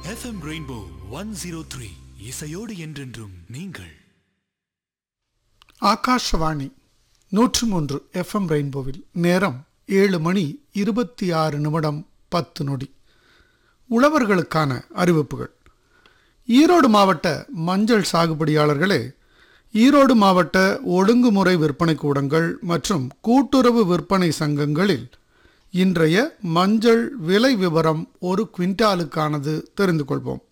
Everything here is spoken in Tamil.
FM rainbow one zero three இசையோடு என்றென்றும் நீங்கள் ஆகாஷவாணி நூற்று மூன்று எஃப்எம் ரெயின்போவில் நேரம் ஏழு மணி இருபத்தி ஆறு நிமிடம் பத்து நொடி உழவர்களுக்கான அறிவிப்புகள் ஈரோடு மாவட்ட மஞ்சள் சாகுபடியாளர்களே ஈரோடு மாவட்ட ஒழுங்குமுறை விற்பனை கூடங்கள் மற்றும் கூட்டுறவு விற்பனை சங்கங்களில் இன்றைய மஞ்சள் விலை விவரம் ஒரு குவிண்டாலுக்கானது தெரிந்து கொள்வோம்